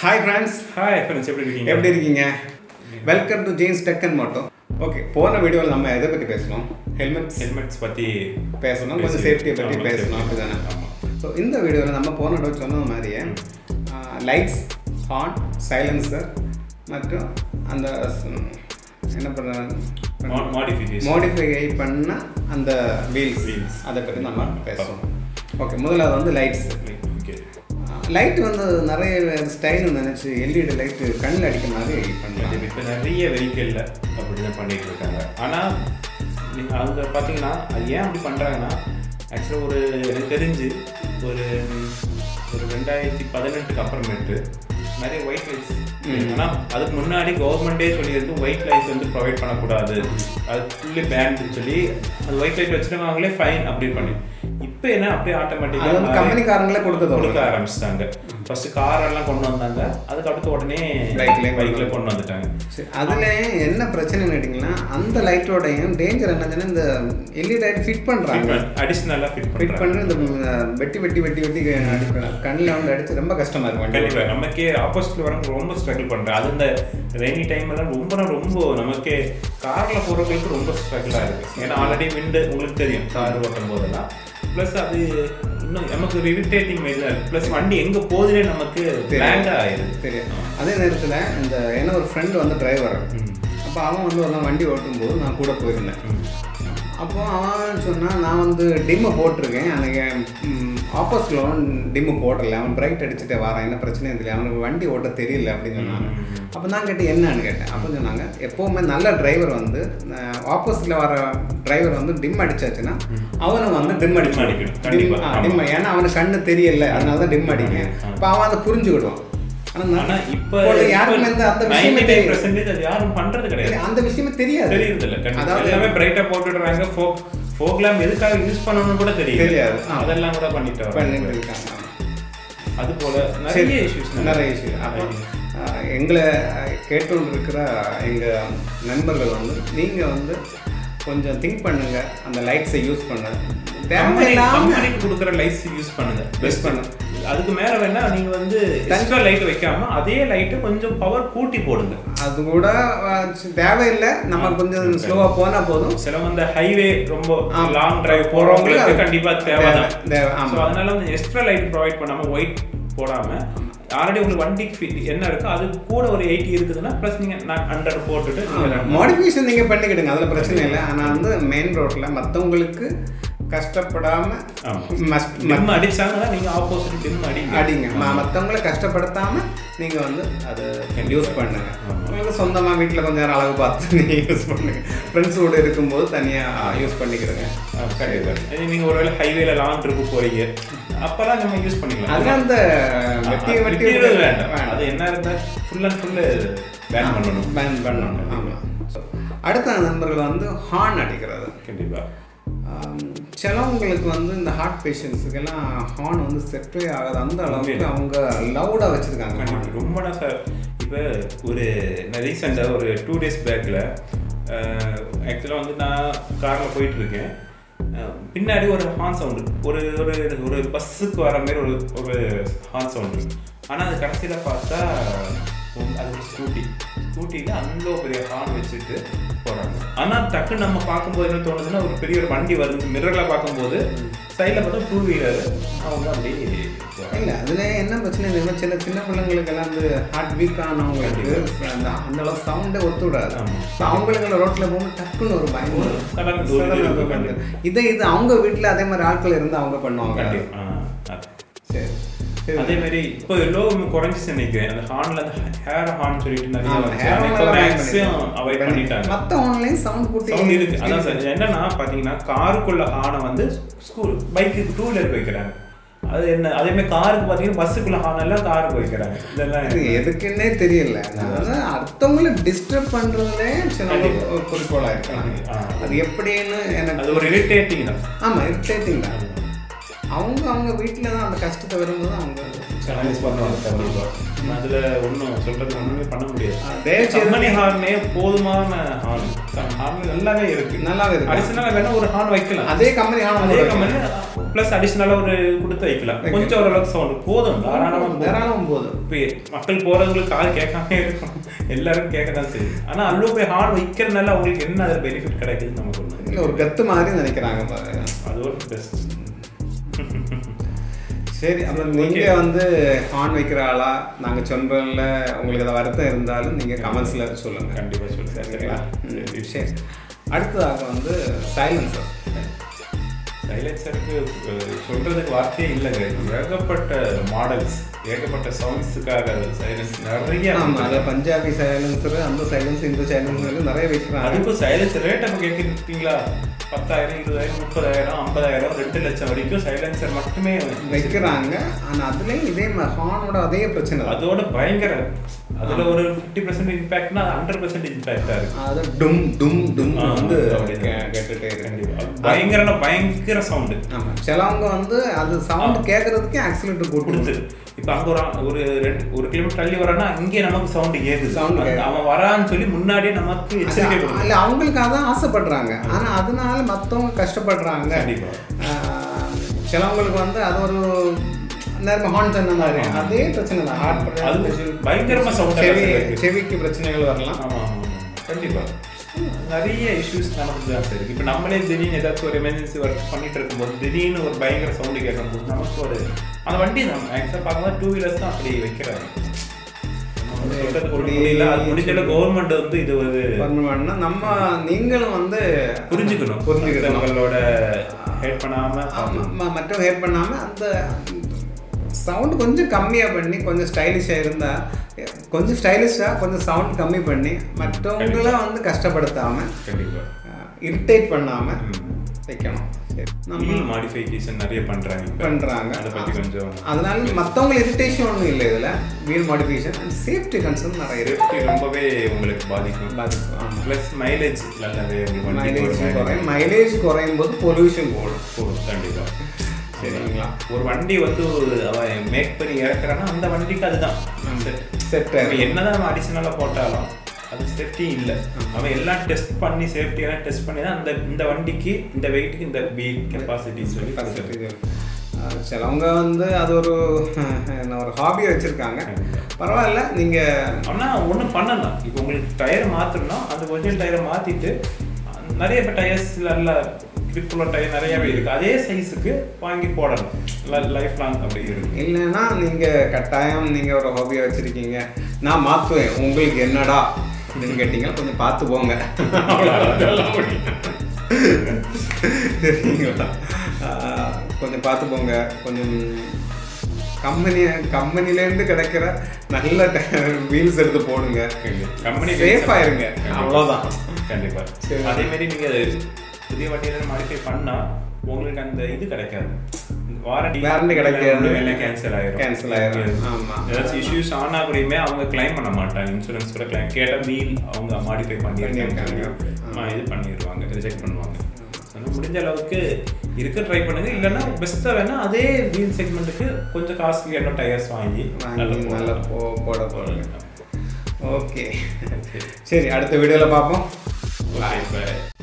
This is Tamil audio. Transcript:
ஹாய் ஃப்ரெண்ட்ஸ் ஹாய் ஃப்ரெண்ட்ஸ் எப்படி இருக்கீங்க எப்படி இருக்கீங்க welcome to Jains tech and moto okay போன வீடியோவில் நம்ம எதை பற்றி பேசணும் ஹெல்மெட்ஸ் ஹெல்மெட்ஸ் பற்றி பேசணும் கொஞ்சம் பேசி- சேஃப்டியை பற்றி ஆமா, பேசணும் safety. அப்படிதானே ஆமா. ஸோ இந்த வீடியோவில் நம்ம போன தடவை சொன்ன மாதிரியே லைட்ஸ் ஹார்ன் சைலன்சர் மற்றும் அந்த ம், என்ன பண்ண மாடிஃபிகேஷன் மாடிஃபை பண்ண அந்த வீல்ஸ் Wheels. அதை பற்றி நம்ம பேசணும் ஓகே முதல்ல வந்து லைட்ஸ் ஓகே லைட் வந்து நிறைய ஸ்டைல் நினச்சி எல்இடி லைட்டு கண்ணில் அடிக்க மாதிரி பண்ணுறாங்க இப்போ நிறைய வெஹிக்கிளில் அப்படி தான் பண்ணிட்டு இருக்காங்க ஆனால் நீங்கள் அவங்க பார்த்தீங்கன்னா அது ஏன் அப்படி பண்ணுறாங்கன்னா ஆக்சுவலாக ஒரு எனக்கு தெரிஞ்சு ஒரு ஒரு ரெண்டாயிரத்தி பதினெட்டுக்கு அப்புறமேட்டு நிறைய ஒயிட் லைட்ஸ் ஆனால் அதுக்கு முன்னாடி கவர்மெண்ட்டே சொல்லியிருந்து ஒயிட் லைட்ஸ் வந்து ப்ரொவைட் பண்ணக்கூடாது அது ஃபுல்லி பேன்னு சொல்லி அது ஒயிட் லைட் வச்சுருக்காங்களே ஃபைன் அப்படி பண்ணி இப்போ என்ன அப்படியே அது வந்து ஆட்டோமேட்டிக்காக கம்பெனிக்காரங்களே கொடுத்தது கொடுக்க ஆரம்பிச்சிட்டாங்க ஃபர்ஸ்ட் கார் எல்லாம் கொண்டு வந்தாங்க அதுக்கு அடுத்து உடனே Bikeலயே கொண்டு பைக்ல கொண்டு வந்துட்டாங்க சரி அதில் என்ன பிரச்சனைன்னு கேட்டிங்கன்னா அந்த லைட்டோடையும் டேஞ்சர் என்னதுன்னா இந்த எல்இடி லைட் ஃபிட் பண்ணுறாங்க அடிஷ்னலா ஃபிட் ஃபிட் பண்றாங்க பண்ணி இந்த ம், வெட்டி வெட்டி வெட்டி வெட்டி அடிக்கிறாங்க கண்ணில் வந்து அடிச்சு ரொம்ப கஷ்டமாக இருக்கும் வண்டி கண்டிப்பா நமக்கே ஆப்போசிட்ல வரவங்க ரொம்ப ஸ்ட்ரகிள் பண்றேன் அது இந்த ரெய்னி டைம் எல்லாம் ரொம்ப ரொம்ப நமக்கே கார்ல போறவங்களுக்கு ரொம்ப ஸ்ட்ரகிளா இருக்கு ஏன்னா ஆல்ரெடி விண்டு உங்களுக்கு தெரியும் கார் ஓட்டும் போதெல்லாம் ப்ளஸ் அது இன்னும் நமக்கு ஒரு இரிட்டேட்டிங் மாதிரி தான் இருக்கு ப்ளஸ் வண்டி எங்க போகுதுனே நமக்கு பிளாங்கா ஆயிடுது தெரியும் அதே நேரத்தில் இந்த என்ன ஒரு ஃப்ரெண்டு வந்து டிரைவர் அப்போ அவன் வந்து ஒரு நாள் வண்டி ஓட்டும்போது நான் கூட போயிருந்தேன் அப்போ அவன் சொன்னான் நான் வந்து டிம்மை போட்டிருக்கேன் அன்றைக்கி ஆப்போசிட்டில் அவன் டிம்மு போடல அவன் பிரைட் அடிச்சுட்டு வரான் என்ன பிரச்சனையும் தெரியல அவனுக்கு வண்டி ஓட்ட தெரியல அப்படின்னு சொன்னாங்க அப்போ நான் கேட்டு என்னன்னு கேட்டேன் அப்போ சொன்னாங்க எப்போவுமே நல்ல டிரைவர் வந்து ஆப்போசிட்டில் வர டிரைவர் வந்து டிம் அடிச்சாச்சுன்னா அவனும் வந்து டிம் அடிச்சு அடிக்கணும். கண்டிப்பா. ஆமா. டிம் ஏன்னா அவனுக்கு கண்ணு தெரியல அதனால தான் டிம் அடிக்கும் இப்போ அவன் அதை புரிஞ்சுக்கிடுவான் ஆனா ஆனால் இப்ப இப்போ யாருக்குமே இந்த அந்த விஷயமே நைன்டி தெரியாது. பர்சன்டேஜ் அது யாரும் பண்றது கிடையாது அந்த விஷயமே தெரியாது தெரியுது இல்ல அதாவது எல்லாமே பிரைட்டா போட்டுடுறாங்க ஃபோக் ஃபோக் லேம்ப் எதுக்காக யூஸ் பண்ணணும்னு கூட தெரியும் தெரியாது. ஆமா. அதெல்லாம் கூட பண்ணிட்டு வராங்க. பண்ணிட்டு இருக்காங்க ஆமா. அது போல நிறைய இஷ்யூஸ் நிறைய இஷ்யூ அப்போ அஹ், எங்களை கேட்டுக்கொண்டு இருக்கிற எங்கள் நண்பர்கள் வந்து நீங்கள் வந்து கொஞ்சம் திங்க் பண்ணுங்க அந்த லைட்ஸை யூஸ் பண்ண தேவையில்லாம கம்பெனிக்கு கொடுக்குற லைட்ஸ் யூஸ் பண்ணுங்க யூஸ் பண்ணு அதுக்கு மேல வேணா நீங்க வந்து எக்ஸ்ட்ரா லைட் வைக்காம அதே லைட் கொஞ்சம் பவர் கூட்டி போடுங்க அது கூட அஹ், தேவையில்லை நம்ம கொஞ்சம் ஸ்லோவாக போனால் போதும் சில வந்து ஹைவே ரொம்ப ஆமா. லாங் டிரைவ் போறவங்களுக்கு போறவங்களுக்கு அது கண்டிப்பா தேவைதான் தேவை, தேவை, ஆமா. ஸோ அதனால வந்து எக்ஸ்ட்ரா லைட் ப்ரொவைட் பண்ணாம ஒயிட் போடாம ஆல்ரெடி உங்களுக்கு வண்டிக்கு fit என்ன இருக்கோ அது கூட ஒரு எயிட்டி இருக்குதுன்னா ப்ளஸ் நீங்க நான் ஹண்ட்ரட் போட்டுட்டு நீங்க run மாடிஃபிகேஷன் நீங்கள் பண்ணிக்கிடுங்க அதில் பிரச்சனை இல்லை ஆனால் வந்து மெயின் ரோட்டில் மற்றவங்களுக்கு கஷ்டப்படாமல் ஆமா. மஸ்ட் dim அடிச்சாங்கன்னா நீங்க ஆப்போசிட் dim அடிங்க அடிங்க மற்றவங்கள கஷ்டப்படுத்தாம நீங்க வந்து அதை யூஸ் பண்ணுங்க உங்களுக்கு சொந்தமா வீட்டில் கொஞ்ச நேரம் அழகு பார்த்து நீங்க யூஸ் பண்ணுங்க ஃப்ரெண்ட்ஸ் கூட இருக்கும்போது தனியா யூஸ் பண்ணிக்கிறங்க ஆ, கண்டிப்பா இது நீங்க ஒருவேளை ஹைவேல லாங் ட்ரிப் போறீங்க அப்பெல்லாம் நம்ம யூஸ் பண்ணிக்கலாம் அதெல்லாம் அந்த வெட்டி அது வெட்டி வெட்டிடுறது வேண்டாம் அது என்ன இருந்தா ஃபுல் அண்ட் ஃபுல் பேன் பண்ணணும் பேன் பண்ணணும் ஆமாம் அடுத்த நண்பர்கள் வந்து ஹார்ன் அடிக்கிறது கண்டிப்பா ஆம், சிலவங்களுக்கு வந்து இந்த ஹார்ட் பேஷண்ட்ஸுக்கெல்லாம் ஹார்ன் வந்து செட்டே ஆகாது அந்த அளவுக்கு அவங்க லவுடாக வச்சுருக்காங்க கண்டிப்பா. ரொம்ப நான் சார் இப்போ ஒரு நான் ரீசெண்டாக ஒரு டூ டேஸ் பேக்கில் ஆக்சுவலாக வந்து நான் காரில் போயிட்டு இருக்கேன் அஹ், பின்னாடி ஒரு ஹார்ன் சவுண்டு ஒரு ஒரு ஒரு பஸ்ஸுக்கு வர மாதிரி ஒரு ஒரு ஹார்ன் சவுண்டு ஆனால் அது கடைசியில் பார்த்தா உம், அது ஒரு ஸ்கூட்டி ஸ்கூட்டியில் அந்த பெரிய ஹார்ன் வச்சுட்டு போகிறாங்க ஆனால் டக்குன்னு நம்ம பார்க்கும்போது என்ன தோணுதுன்னா ஒரு பெரிய ஒரு வண்டி வருது மிரரில் பார்க்கும்போது சைடில் பார்த்தா டூ வீலர் அவங்க அப்படியே போறாங்க. இல்லை அதில் என்ன பிரச்சனை தெரியுமா சின்ன சின்ன பிள்ளைங்களுக்கெல்லாம் வந்து ஹார்ட் வீக் ஆனவங்களுக்கு அந்த அந்த அளவு சவுண்டே ஒத்து விடாது ஆமா. So அவங்களுக்கு ரோட்டில் போகும்போது டக்குன்னு ஒரு பயம் வரும். சடனா ஒரு சடனா இது ஒரு இருக்கும். பயம். இதே இது அவங்க வீட்டில் அதே மாதிரி ஆட்கள் இருந்து அவங்க பண்ணுவாங்க கண்டிப்பா. ஆ, அது. சரி சரி. அதே மாதிரி இப்போ லோ குறைஞ்சிச்சு நினைக்கிறேன் அந்த ஹார்ன்ல அந்த ஹேர் ஹார்ன் சொல்லிட்டு நிறைய ஆமா, வந்துச்சு. hair அதை horn இப்போ எல்லாம் ban மேக்ஸிமம் பண்ணிட்டாங்க. அவாய்ட் பண்ணிட்டாங்க மத்த ஆன்லைன் சவுண்ட் கூட்டி சவுண்ட் இருக்கு அதான் சார் என்னன்னா பாத்தீங்கன்னா காருக்குள்ள ஹார்னை வந்து ஸ்கூல் பைக்கு டூ வீலருக்கு வைக்கிறாங்க அது என்ன அதே மாதிரி காருக்கு பாத்தீங்கன்னா பஸ்ஸுக்குள்ள ஹார்ன் எல்லாம் காருக்கு வைக்கிறாங்க இதெல்லாம் இது எதுக்குன்னே தெரியல அதாவது அடுத்தவங்கள டிஸ்டர்ப் பண்றதுலே சில கண்டிப்பா. குறிக்கோளா இருக்கலாம் ஆ. அது எப்படின்னு எனக்கு அது ஒரு இரிட்டேட்டிங் தான் ஆமா இரிட்டேட்டிங் தான் அவங்க அவங்க வீட்டில் தான் அந்த கஷ்டத்தை வரும்போது அவங்க சேலஞ்ச் பண்ணுவாங்க கண்டிப்பாக அதில் ஒன்றும் சொல்கிறது ஒன்றுமே பண்ண முடியாது தயவு செய்து கம்பெனி ஹார்னே போதுமான ஹார்ன் ஹார்ன் நல்லாவே இருக்கு நல்லாவே இருக்கு. அடிஷனலாக வேணா ஒரு ஹார்ன் வைக்கலாம் அதே கம்பெனி அதே கம்பெனி ப்ளஸ் அடிஷனலாக ஒரு கொடுத்து வைக்கலாம் கொஞ்சம் ஓரளவுக்கு சவுண்ட் போதும் தாராளமாக தாராளம் போதும் இப்போ மக்கள் போறவங்களுக்கு காது கேட்காம இருக்கும் எல்லாரும் கேட்க தான் செய்யும் ஆனா அல்லு போய் ஹார்ன் வைக்கிறதுனால அவங்களுக்கு என்ன அதில் பெனிஃபிட் கிடைக்குதுன்னு நமக்கு ஒன்று இல்ல, ஒரு கத்து மாதிரி நினைக்கிறாங்க பாருங்க அது ஒரு பெஸ்ட் சரி அப்புறம் நீங்க வந்து ஆன் வைக்கிற ஆளா நாங்க சொல்றதுல உங்களுக்கு ஏதாவது வருத்தம் இருந்தாலும் நீங்க கமெண்ட்ஸ்ல சொல்லுங்க கண்டிப்பா சொல்லுங்க சரிங்களா ம், சரி அடுத்ததாக வந்து சைலன்சர் சைலன்சருக்கு சொல்றதுக்கு வார்த்தையே இல்லைங்க ஏகப்பட்ட மாடல்ஸ் ஏகப்பட்ட சவுண்ட்ஸுக்காக சைலன்ஸ் நிறைய ஆமா அதுல பஞ்சாபி சைலன்சர் அந்த சைலன்ஸ் இந்த சைலன்சர் நிறைய வைக்கிறாங்க அதுக்கும் சைலன்ஸ் ரேட் அப்போ கேட்குறீங்களா பத்தாயிரம் இருபதாயிரம் முப்பதாயிரம் ஐம்பதாயிரம் ரெண்டு லட்சம் வரைக்கும் சைலன்சர் மட்டுமே வைக்கிறாங்க ஆனா அதுலயும் இதே ஹார்னோட அதே பிரச்சனை தான் அதோட பயங்கர அதுல ஒரு ஃபிஃப்டி பர்சன்ட் இம்பாக்ட்னா ஹண்ட்ரட் பர்சன்ட் இம்பாக்டா இருக்கு அது டும் டும் டும் ஆ, வந்து அப்படிதான். கே- கேட்டுட்டே இருக்கு கண்டிப்பா பயங்கர பயங்கர சவுண்டு ஆமா சிலவங்க வந்து அது சவுண்ட் கேட்கறதுக்கே ஆக்சிலேட்டர் போட்டு கொடுத்து இப்போ அங்க ஒரு ஆ- ஒரு ரெண்டு ஒரு கிலோமீட்டர் தள்ளி வரான்னா அங்கே நமக்கு சவுண்ட் கேக்குது Sound அந்த- கேக்குது. அவன் வரான்னு சொல்லி முன்னாடியே நமக்கு எச்சரிக்கை இல்ல கொடுக்கும் அவங்களுக்கு அதான் ஆசைப்படுறாங்க ஆனா அதனால மத்தவங்க கஷ்டப்படுறாங்க கண்டிப்பா ஆஹ் சிலவங்களுக்கு வந்து அது ஒரு நேர்ம ஹார்ன் சொன்ன மாதிரி அதே பிரச்சனை தான் ஹார்ட் அது பயங்கரமா sound செவி இருக்கு. செவிக்கு பிரச்சனைகள் வரலாம் ஆமா ஆமா, ஆமா. கண்டிப்பா நிறைய இஷ்யூஸ் நமக்கு தான் இருக்கு இப்போ நம்மளே திடீர்னு ஏதாச்சும் ஒரு எமர்ஜென்சி ஒர்க் பண்ணிட்டு இருக்கும்போது திடீர்னு ஒரு பயங்கர சவுண்டு கேட்கும்போது நமக்கு ஒரு அந்த வண்டி தான் ஆக்சுவலாக பார்க்கும்போது டூ வீலர்ஸ் தான் அப்படி வைக்கிறாங்க நம்ம சொல்றதுக்கு ஒண்ணும் புரியல அது முடிஞ்ச கவர்மெண்ட் வந்து இது ஒரு பண்ணணும்னா நம்ம நீங்களும் வந்து புரிஞ்சுக்கணும் புரிஞ்சுக்கணும் புரிஞ்சுக்கிறவங்களோட ஹெல்ப் பண்ணாம ஆமா, ம- மற்றவங்க ஹேட் பண்ணாம அந்த சவுண்ட் கொஞ்சம் கம்மியாக பண்ணி கொஞ்சம் ஸ்டைலிஷாக இருந்தா கொஞ்சம் ஸ்டைலிஷாக கொஞ்சம் சவுண்ட் கம்மி பண்ணி மற்றவங்கள வந்து கஷ்டப்படுத்தாம கண்டிப்பா இரிட்டேட் பண்ணாம ம். வைக்கணும் சரி நம்ம வீல் மாடிஃபிகேஷன் நிறைய பண்றாங்க இப்ப. பண்றாங்க அதை பத்தி கொஞ்சம் அதனால மற்றவங்க இரிட்டேஷன் ஒன்றும் இல்லை இதில் wheel modification and safety concern நிறைய இருக்கு சேஃப்டி ரொம்பவே உங்களுக்கு பாதிக்கும் பாதிக்கும் ஆமாம் ப்ளஸ் மைலேஜ் நல்லாவே உங்களுக்கு வண்டி மைலேஜ் போடுற குறையும் மைலேஜ் குறையும் போது பொல்யூஷன் போடும் போடும் கண்டிப்பா சரிங்களா ஒரு வண்டி வந்து ஒரு அவன் மேக் பண்ணி இறக்குறான்னா அந்த வண்டிக்கு அதுதான் செட் செட் அவன் என்னதான் அவன் அடிஷனலாக போட்டாலும் அது சேஃப்டி இல்லை அவன் எல்லாம் டெஸ்ட் பண்ணி சேஃப்டி எல்லாம் டெஸ்ட் பண்ணி தான் அந்த இந்த வண்டிக்கு இந்த வெயிட்டுக்கு இந்த வெயிட் கெப்பாசிட்டி சொல்லி கொடுத்துருக்கு. சிலவங்க வந்து அது ஒரு என்ன ஒரு ஹாபி வச்சிருக்காங்க பரவாயில்ல நீங்க ஆனா ஒன்றும் பண்ணலாம் இப்போ உங்களுக்கு டயர் மாற்றணும்னா அந்த ஒரிஜினல் டயரை மாற்றிட்டு நிறைய இப்போ டயர்ஸ் நல்ல grip உள்ள டயர் நிறையவே இருக்கு அதே சைஸுக்கு வாங்கி போடணும் லைஃப் லாங் அப்படி இருக்கு இல்லைன்னா நீங்க கட்டாயம் நீங்க ஒரு ஹாபியை வச்சிருக்கீங்க நான் மாத்துவேன் உங்களுக்கு என்னடா அப்படின்னு கேட்டீங்கன்னா கொஞ்சம் பார்த்து போங்க அவ்வளவுதான் சொல்ல முடியும். சரிங்களா ஆஹ், கொஞ்சம் பார்த்து போங்க கொஞ்சம் கம்பெனி கம்பெனிலேருந்து கிடைக்கிற நல்ல வீல்ஸ் எடுத்து போடுங்க கம்பெனி Safe ஆ இருங்க. அவ்வளவுதான். கண்டிப்பா சரி. அதே மாதிரி நீங்க புதிய வண்டியில மாடிஃபை பண்ணா உங்களுக்கு அந்த இது கிடைக்காது வாரண்டி Warranty கிடைக்காது. வேலை கேன்சல் ஆயிரும் Cancel ஆயிரும். ஆமா. ஏதாச்சும் இஷ்யூஸ் ஆனா கூடயுமே அவங்க கிளைம் பண்ண மாட்டாங்க இன்சூரன்ஸ் கூட கிளைம் கேட்டா வீல் அவங்க மாடிஃபை பண்ணியிருக்காங்க பண்ணியிருக்காங்க. ஆமா, இது பண்ணிடுவாங்க ரிஜெக்ட் பண்ணுவாங்க அதனால முடிஞ்ச அளவுக்கு இருக்க ட்ரை பண்ணுங்க இல்லைன்னா பெஸ்ட்டாக வேணா அதே வீல் செக்மெண்ட்டுக்கு கொஞ்சம் காஸ்ட்லியான டயர்ஸ் வாங்கி வாங்கி நல்லா போடலாம். போ போட போடுங்க ஓகே சரி அடுத்த வீடியோவில் பார்ப்போம் ஓகே பை